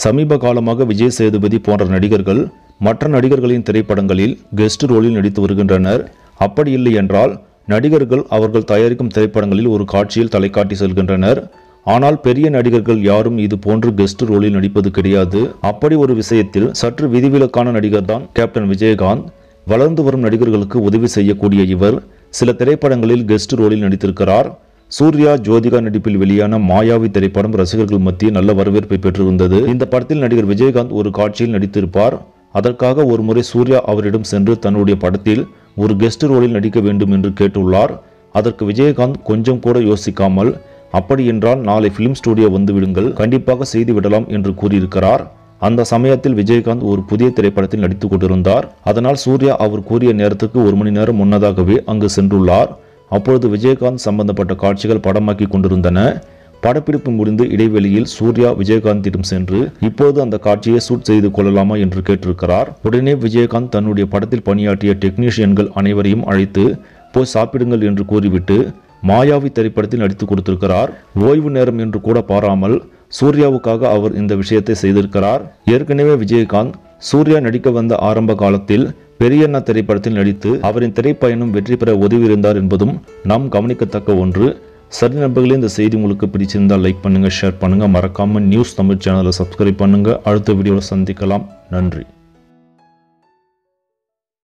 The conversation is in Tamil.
சமீப காலமாக விஜய் சேதுபதி போன்ற நடிகர்கள் மற்ற நடிகர்களின் திரைப்படங்களில் கெஸ்ட் ரோலில் நடித்து வருகின்றனர் அப்படி இல்லை என்றால் நடிகர்கள் அவர்கள் தயாரிக்கும் திரைப்படங்களில் ஒரு காட்சியில் தலைக்காட்டி செல்கின்றனர் ஆனால் பெரிய நடிகர்கள் யாரும் இது போன்று கெஸ்ட் ரோலில் நடிப்பது கிடையாது அப்படி ஒரு விஷயத்தில் சற்று விதிவிலக்கான நடிகர் தான் கேப்டன் விஜயகாந்த் வளர்ந்து வரும் நடிகர்களுக்கு உதவி செய்யக்கூடிய இவர் சில திரைப்படங்களில் கெஸ்ட் ரோலில் நடித்திருக்கிறார் சூர்யா ஜோதிகா நடிப்பில் வெளியான மாயாவி திரைப்படம் ரசிகர்கள் மத்தியில் நல்ல வரவேற்பை பெற்றிருந்தது இந்த படத்தில் நடிகர் விஜயகாந்த் ஒரு காட்சியில் நடித்திருப்பார் அதற்காக ஒரு முறை சூர்யா அவரிடம் சென்று தன்னுடைய படத்தில் ஒரு கெஸ்ட் ரோலில் நடிக்க வேண்டும் என்று கேட்டுள்ளார் அதற்கு விஜயகாந்த் கொஞ்சம் கூட யோசிக்காமல் அப்படி என்றால் நாளை ஃபிலிம் ஸ்டுடியோ வந்து விடுங்கள் கண்டிப்பாக செய்து விடலாம் என்று கூறியிருக்கிறார் அந்த சமயத்தில் விஜயகாந்த் ஒரு புதிய திரைப்படத்தில் நடித்துக் கொண்டிருந்தார் அதனால் சூர்யா அவர் கூறிய நேரத்துக்கு ஒரு மணி நேரம் முன்னதாகவே அங்கு சென்றுள்ளார் அப்பொழுது விஜயகாந்த் சம்பந்தப்பட்ட காட்சிகள் படமாக்கி கொண்டிருந்தன படப்பிடிப்பு முடிந்து இடைவெளியில் சூர்யா விஜயகாந்திடம் சென்று இப்போது அந்த காட்சியை ஷூட் செய்து கொள்ளலாமா என்று கேட்டிருக்கிறார் உடனே விஜயகாந்த் தன்னுடைய படத்தில் பணியாற்றிய டெக்னீஷியன்கள் அனைவரையும் அழைத்து போய் சாப்பிடுங்கள் என்று கூறிவிட்டு மாயாவி திரைப்படத்தில் நடித்து கொடுத்திருக்கிறார் ஓய்வு நேரம் என்று கூட பாராமல் சூர்யாவுக்காக அவர் இந்த விஷயத்தை செய்திருக்கிறார் ஏற்கனவே விஜயகாந்த் சூர்யா நடிக்க வந்த ஆரம்ப காலத்தில் பெரியண்ணா திரைப்படத்தில் நடித்து அவரின் திரைப்பயணம் வெற்றி பெற உதவியிருந்தார் என்பதும் நாம் கவனிக்கத்தக்க ஒன்று சரி நண்பர்களே இந்த செய்தி உங்களுக்கு பிடிச்சிருந்தால் லைக் பண்ணுங்க ஷேர் பண்ணுங்க மறக்காம நியூஸ் தமிழ் சேனலை சப்ஸ்கிரைப் பண்ணுங்க அடுத்த வீடியோவில் சந்திக்கலாம் நன்றி